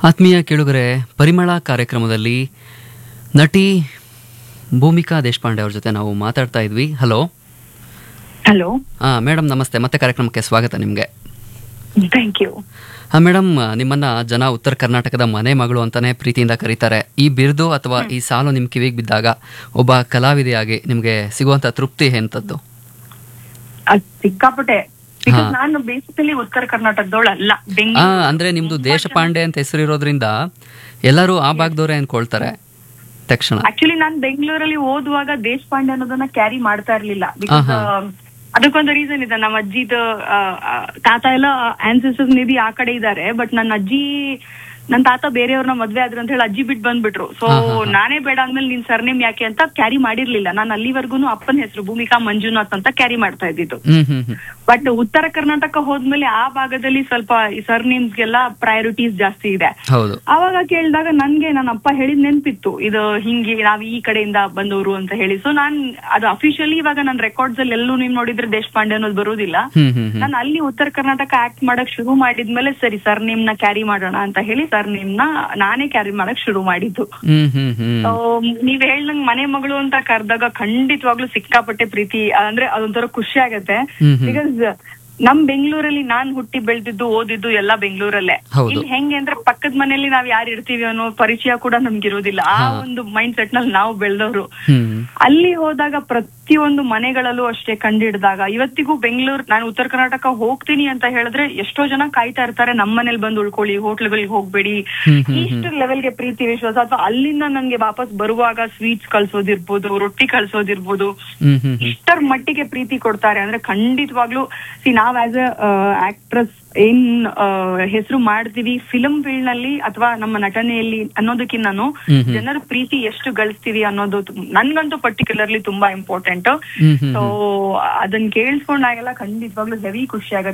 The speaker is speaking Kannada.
ಆತ್ಮೀಯ ಕೇಳುಗರೆ ಪರಿಮಳ ಕಾರ್ಯಕ್ರಮದಲ್ಲಿ ನಟಿ ಭೂಮಿಕಾ ದೇಶಪಾಂಡೆ ಅವ್ರ ಜೊತೆ ನಾವು ಮಾತಾಡ್ತಾ ಇದ್ವಿ ಹಲೋ ಹಲೋ ಹಾಂ ಮೇಡಮ್ ನಮಸ್ತೆ ಮತ್ತೆ ಕಾರ್ಯಕ್ರಮಕ್ಕೆ ಸ್ವಾಗತ ನಿಮಗೆ ಥ್ಯಾಂಕ್ ಯು ಹಾಂ ಮೇಡಮ್ ನಿಮ್ಮನ್ನ ಜನ ಉತ್ತರ ಕರ್ನಾಟಕದ ಮನೆ ಮಗಳು ಅಂತಾನೆ ಪ್ರೀತಿಯಿಂದ ಕರೀತಾರೆ ಈ ಬಿರುದು ಅಥವಾ ಈ ಸಾಲು ನಿಮ್ಮ ಕಿವಿಗೆ ಬಿದ್ದಾಗ ಒಬ್ಬ ಕಲಾವಿದೆಯಾಗಿ ನಿಮಗೆ ಸಿಗುವಂತ ತೃಪ್ತಿ ಎಂಥದ್ದು ಅದ್ ಸಿಕ್ಕಾಪಟ್ಟೆ ಹಾ. Because ನಾನು ಬೇಸಿಕಲಿ ಉತ್ತರ ಕರ್ನಾಟಕದವಳಲ್ಲ ಆ ಬೆಂಗಳೂರು ಅಂದ್ರೆ ನಿಮ್ದು ದೇಶಪಾಂಡೆ ಅಂತ ಹೆಸರಿರೋದ್ರಿಂದ ಎಲ್ಲರೂ ಆ ಭಾಗದವರೇ ಅನ್ಕೊಳ್ತಾರೆ ತಕ್ಷಣ ಆಕ್ಚುಲಿ ನಾನ್ ಬೆಂಗಳೂರಲ್ಲಿ ಓದುವಾಗ ದೇಶಪಾಂಡೆ ಅನ್ನೋದನ್ನ ಕ್ಯಾರಿ ಮಾಡ್ತಾ ಇರ್ಲಿಲ್ಲ ಬಿಕಾಸ್ ಆಹಾ. ಅದಕ್ಕೊಂದು ರೀಸನ್ ಇದೆ ನಮ್ಮ ಅಜ್ಜಿದ ಆ, ಆ, ತಾತ ಎಲ್ಲ ಆನ್ಸೆಸ್ಟರ್ಸ್ ಮೇಬಿ ಆ ಕಡೆ ಇದ್ದಾರೆ ಬಟ್ ನನ್ನ ಅಜ್ಜಿ ನನ್ ತಾತ ಬೇರೆಯವ್ರನ್ನ ಮದ್ವೆ ಆದ್ರು ಅಂತ ಹೇಳಿ ಅಜ್ಜಿ ಬಿಟ್ಟು ಬಂದ್ಬಿಟ್ರು ಸೊ ಆಹಾ. ನಾನೇ ಬೇಡ ಅಂದ್ಮೇಲೆ ನಿನ್ ಸರ್ನೇಮ್ ಯಾಕೆ ಅಂತ ಕ್ಯಾರಿ ಮಾಡಿರ್ಲಿಲ್ಲ ನಾನು ಅಲ್ಲಿವರೆಗೂ ಅಪ್ಪನ ಹೆಸರು ಭೂಮಿಕಾ ಮಂಜುನಾಥ್ ಅಂತ ಕ್ಯಾರಿ ಮಾಡ್ತಾ ಇದ್ದಿದ್ದು ಹ್ಮ್ ಹ್ಮ್ ಹ್ಮ್ ಬಟ್ ಉತ್ತರ ಕರ್ನಾಟಕ ಹೋದ್ಮೇಲೆ ಆ ಭಾಗದಲ್ಲಿ ಸ್ವಲ್ಪ ಈ ಸರ್ನೇಮ್ಸ್ಗೆಲ್ಲ ಪ್ರಯಾರಿಟೀಸ್ ಜಾಸ್ತಿ ಇದೆ ಹೌದು ಅವಾಗ ಕೇಳಿದಾಗ ನನ್ಗೆ ನನ್ನ ಅಪ್ಪ ಹೇಳಿದ್ ನೆನ್ಪಿತ್ತು ಇದು ಹಿಂಗೆ ನಾವ್ ಈ ಕಡೆಯಿಂದ ಬಂದವರು ಅಂತ ಹೇಳಿ ಸೊ ನಾನ್ ಅದು ಅಫಿಷಿಯಲಿ ಇವಾಗ ನನ್ನ ರೆಕಾರ್ಡ್ಸ್ ಅಲ್ಲಿ ಎಲ್ಲೂ ನೀವ್ ನೋಡಿದ್ರೆ ದೇಶಪಾಂಡೆ ಅನ್ನೋದು ಬರೋದಿಲ್ಲ ಹ್ಮ್ ಹ್ಮ್ ಹ್ಮ್ ನಾನು ಅಲ್ಲಿ ಉತ್ತರ ಕರ್ನಾಟಕ ಆಕ್ಟ್ ಮಾಡಕ್ ಶುರು ಮಾಡಿದ್ಮೇಲೆ ಸರಿ ಸರ್ನೇಮ್ ನ ಕ್ಯಾರಿ ಮಾಡೋಣ ಅಂತ ಹೇಳಿ ಸರ್ನೇಮ್ ನ ನಾನೇ ಕ್ಯಾರಿ ಮಾಡಕ್ ಶುರು ಮಾಡಿದ್ದು ಹ್ಮ್ ಹ್ಮ್ ಹ್ಮ್ So, ನೀವ್ ಹೇಳ್ದಂಗ್ ಮನೆ ಮಗಳು ಅಂತ ಕರೆದಾಗ ಖಂಡಿತವಾಗ್ಲೂ ಸಿಕ್ಕಾಪಟ್ಟೆ ಪ್ರೀತಿ ಅಂದ್ರೆ ಅದೊಂಥರ ಖುಷಿ ಆಗತ್ತೆ ಹ್ಮ್ ಹ್ಮ್. ಬಿಕಾಸ್ ನಮ್ ಬೆಂಗಳೂರಲ್ಲಿ ನಾನ್ ಹುಟ್ಟಿ ಬೆಳ್ದಿದ್ದು ಓದಿದ್ದು ಎಲ್ಲ ಬೆಂಗಳೂರಲ್ಲೇ ಹೌದು. ಇಲ್ಲಿ ಹೆಂಗೆ ಅಂದ್ರೆ ಪಕ್ಕದ ಮನೇಲಿ ನಾವ್ ಯಾರು ಇರ್ತೀವಿ ಅನ್ನೋ ಪರಿಚಯ ಕೂಡ ನಮ್ಗಿರೋದಿಲ್ಲ ಆ ಹಾ. ಒಂದು ಮೈಂಡ್ ಸೆಟ್ ನಲ್ಲಿ ನಾವು ಬೆಳೆದವರು ಹ್ಮ್ ಅಲ್ಲಿ ಹೋದಾಗ ಪ್ರತಿಯೊಂದು ಮನೆಗಳಲ್ಲೂ ಅಷ್ಟೇ ಕಂಡಿಡ್ದಾಗ ಇವತ್ತಿಗೂ ಬೆಂಗಳೂರು ನಾನು ಉತ್ತರ ಕರ್ನಾಟಕ ಹೋಗ್ತೀನಿ ಅಂತ ಹೇಳಿದ್ರೆ ಎಷ್ಟೋ ಜನ ಕಾಯ್ತಾ ಇರ್ತಾರೆ ನಮ್ ಮನೇಲಿ ಬಂದು ಉಳ್ಕೊಳ್ಳಿ ಹೋಟ್ಲ್ಗಳಿಗೆ ಹೋಗ್ಬೇಡಿ ಹ್ಮ್, ಹ್ಮ್, ಇಷ್ಟು ಲೆವೆಲ್ಗೆ ಪ್ರೀತಿ ವಿಶ್ವಾಸ ಅಥವಾ ಅಲ್ಲಿಂದ ನಂಗೆ ವಾಪಸ್ ಬರುವಾಗ ಸ್ವೀಟ್ಸ್ ಕಳ್ಸೋದಿರ್ಬೋದು ರೊಟ್ಟಿ ಕಳ್ಸೋದಿರ್ಬೋದು ಹ್ಮ್ ಹ್ಮ್ ಹ್ಮ್ ಇಷ್ಟರ ಮಟ್ಟಿಗೆ ಪ್ರೀತಿ ಕೊಡ್ತಾರೆ ಅಂದ್ರೆ ಖಂಡಿತವಾಗ್ಲೂ ಸಿ ನಾವ್ ಆಸ್ ಅ ಆಕ್ಟ್ರೆಸ್ ಏನ್ ಹೆಸರು ಮಾಡ್ತೀವಿ ಫಿಲಂ ಫೀಲ್ಡ್ ನಲ್ಲಿ ಅಥವಾ ನಮ್ಮ ನಟನೆಯಲ್ಲಿ ಅನ್ನೋದಕ್ಕಿಂತನೂ ಹ್ಮ್ ಹ್ಮ್. ಜನರ ಪ್ರೀತಿ ಎಷ್ಟು ಗಳಿಸ್ತೀವಿ ಅನ್ನೋದು ತುಂ- ನನ್ಗಂತೂ ಪರ್ಟಿಕ್ಯುಲರ್ಲಿ ತುಂಬಾ ಇಂಪಾರ್ಟೆಂಟ್ ಹ್ಮ್ ಹ್ಮ್ ಸೊ ಅದನ್ನ ಕೇಳಿಸ್ಕೊಂಡಾಗೆಲ್ಲ ಖಂಡಿತವಾಗ್ಲೂ ಹೆವಿ ಖುಷಿ ಆಗತ್ತೆ